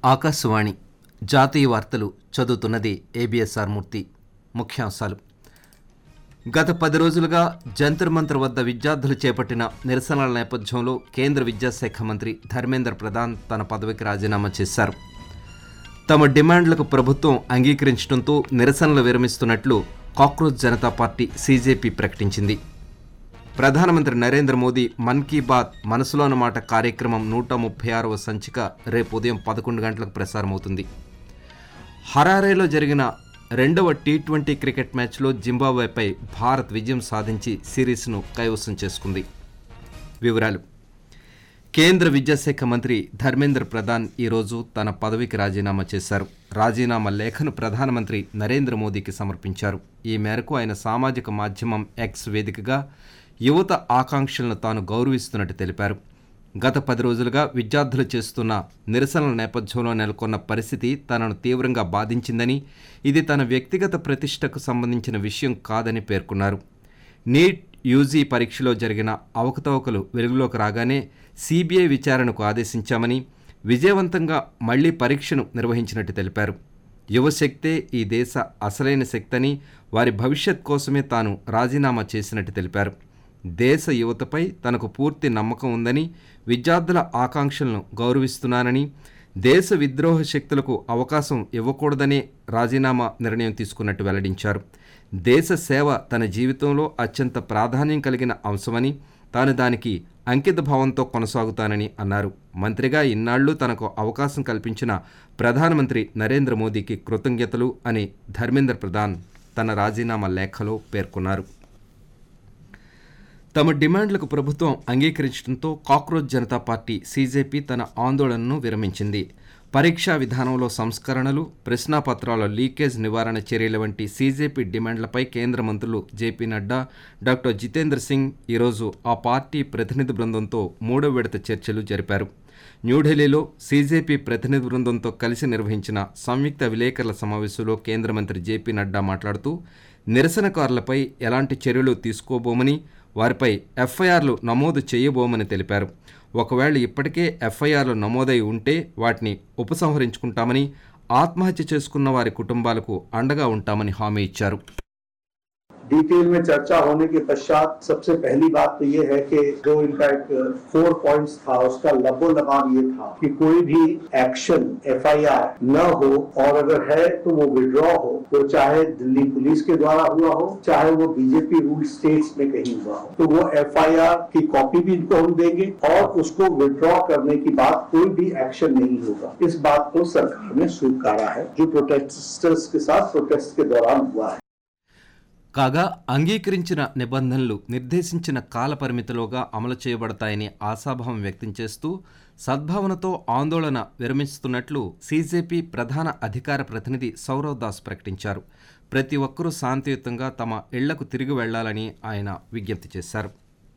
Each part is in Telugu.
ఆకాశవాణి జాతీయ వార్తలు చదువుతున్నది ఏబిఎస్ఆర్ మూర్తి ముఖ్యాంశాలు గత పది రోజులుగా జంతర్ మంతర్ వద్ద విద్యార్థులు చేపట్టిన నిరసనల నేపథ్యంలో కేంద్ర విద్యాశాఖ మంత్రి ధర్మేంద్ర ప్రధాన్ తన పదవికి రాజీనామా చేశారు తమ డిమాండ్లకు ప్రభుత్వం అంగీకరించడంతో నిరసనలు విరమిస్తున్నట్లు కాక్రోచ్ జనతా పార్టీ సీజేపీ ప్రకటించింది ప్రధానమంత్రి నరేంద్ర మోదీ మన్ కీ బాత్ మనసులోని మాట కార్యక్రమం నూట ముప్పై ఆరవ సంచిక రేపు ఉదయం పదకొండు గంటలకు ప్రసారమవుతుంది హరారేలో జరిగిన రెండవ టీ ట్వంటీ క్రికెట్ మ్యాచ్లో జింబాబ్వేపై భారత్ విజయం సాధించి సిరీస్ను కైవసం చేసుకుంది వివరాలు కేంద్ర విద్యాశాఖ మంత్రి ధర్మేంద్ర ప్రధాన్ ఈరోజు తన పదవికి రాజీనామా చేశారు రాజీనామా లేఖను ప్రధానమంత్రి నరేంద్ర మోదీకి సమర్పించారు ఈ మేరకు ఆయన సామాజిక మాధ్యమం ఎక్స్ వేదికగా యువత ఆకాంక్షలను తాను గౌరవిస్తున్నట్టు తెలిపారు గత పది రోజులుగా విద్యార్థులు చేస్తున్న నిరసనల నేపథ్యంలో నెలకొన్న పరిస్థితి తనను తీవ్రంగా బాధించిందని ఇది తన వ్యక్తిగత ప్రతిష్టకు సంబంధించిన విషయం కాదని పేర్కొన్నారు నీట్ యూజీ పరీక్షలో జరిగిన అవకతవకలు వెలుగులోకి రాగానే సిబిఐ విచారణకు ఆదేశించామని విజయవంతంగా మళ్లీ పరీక్షను నిర్వహించినట్టు తెలిపారు యువశక్తే ఈ దేశ అసలైన శక్తని వారి భవిష్యత్ కోసమే తాను రాజీనామా చేసినట్టు తెలిపారు దేశ యువతపై తనకు పూర్తి నమ్మకం ఉందని విద్యార్థుల ఆకాంక్షలను గౌరవిస్తున్నానని దేశ విద్రోహ శక్తులకు అవకాశం ఇవ్వకూడదనే రాజీనామా నిర్ణయం తీసుకున్నట్టు వెల్లడించారు దేశ సేవ తన జీవితంలో అత్యంత ప్రాధాన్యం కలిగిన అంశమని తాను దానికి అంకిత భావంతో కొనసాగుతానని అన్నారు మంత్రిగా ఇన్నాళ్లు తనకు అవకాశం కల్పించిన ప్రధానమంత్రి నరేంద్ర మోదీకి కృతజ్ఞతలు అని ధర్మేంద్ర ప్రధాన్ తన రాజీనామా లేఖలో పేర్కొన్నారు తమ డిమాండ్లకు ప్రభుత్వం అంగీకరించడంతో కాక్రోచ్ జనతా పార్టీ సీజేపీ తన ఆందోళనను విరమించింది పరీక్షా విధానంలో సంస్కరణలు ప్రశ్నాపత్రాల లీకేజ్ నివారణ చర్యల వంటి సీజేపీ డిమాండ్లపై కేంద్ర మంత్రులు జేపీ నడ్డా డాక్టర్ జితేంద్ర సింగ్ ఈరోజు ఆ పార్టీ ప్రతినిధి బృందంతో మూడో విడత చర్చలు జరిపారు న్యూఢిల్లీలో సీజేపీ ప్రతినిధి బృందంతో కలిసి నిర్వహించిన సంయుక్త విలేకరుల సమావేశంలో కేంద్ర మంత్రి జేపీ నడ్డా మాట్లాడుతూ నిరసనకారులపై ఎలాంటి చర్యలు తీసుకోబోమని వారిపై ఎఫ్ఐఆర్లు నమోదు చేయబోమని తెలిపారు ఒకవేళ ఇప్పటికే ఎఫ్ఐఆర్లు నమోదై ఉంటే వాటిని ఉపసంహరించుకుంటామని ఆత్మహత్య చేసుకున్న వారి కుటుంబాలకు అండగా ఉంటామని హామీ ఇచ్చారు डिटेल में चर्चा होने के पश्चात सबसे पहली बात तो ये है कि जो इनका एक फोर पॉइंट्स था उसका लबो लगाव ये था कि कोई भी एक्शन एफआईआर न हो और अगर है तो वो विड्रॉ हो तो चाहे दिल्ली पुलिस के द्वारा हुआ हो चाहे वो बीजेपी रूल स्टेट्स में कहीं हुआ हो तो वो एफआईआर की कॉपी भी इनको हम देंगे और उसको विड्रॉ करने की बात कोई भी एक्शन नहीं होगा इस बात को सरकार ने स्वीकारा है जो प्रोटेस्टर्स के साथ प्रोटेस्ट के दौरान हुआ है కాగా అంగీకరించిన నిబంధనలు నిర్దేశించిన కాల పరిమితిలోగా అమలు చేయబడతాయని ఆశాభావం వ్యక్తం చేస్తూ సద్భావనతో ఆందోళన విరమిస్తున్నట్లు సీజేపీ ప్రధాన అధికార ప్రతినిధి సౌరవ్ దాస్ ప్రకటించారు ప్రతి ఒక్కరూ శాంతియుతంగా తమ ఇళ్లకు తిరిగి వెళ్లాలని ఆయన విజ్ఞప్తి చేశారు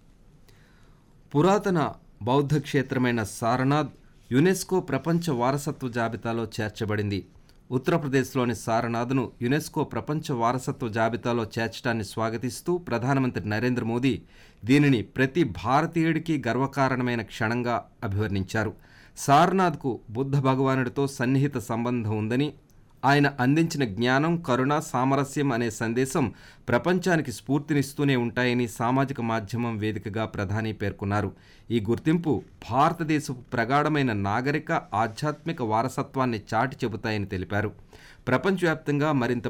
పురాతన బౌద్ధ క్షేత్రమైన సారనాథ్ యునెస్కో ప్రపంచ వారసత్వ జాబితాలో చేర్చబడింది ఉత్తరప్రదేశ్లోని సారనాథ్ను యునెస్కో ప్రపంచ వారసత్వ జాబితాలో చేర్చడాన్ని స్వాగతిస్తూ ప్రధానమంత్రి నరేంద్ర మోదీ దీనిని ప్రతి భారతీయుడికి గర్వకారణమైన క్షణంగా అభివర్ణించారు సారనాథ్కు బుద్ధ భగవానుడితో సన్నిహిత సంబంధం ఉందని ఆయన అందించిన జ్ఞానం కరుణ సామరస్యం అనే సందేశం ప్రపంచానికి స్ఫూర్తినిస్తూనే ఉంటాయని సామాజిక మాధ్యమం వేదికగా ప్రధాని పేర్కొన్నారు ఈ గుర్తింపు భారతదేశపు ప్రగాఢమైన నాగరిక ఆధ్యాత్మిక వారసత్వాన్ని చాటి చెబుతాయని తెలిపారు ప్రపంచవ్యాప్తంగా మరింత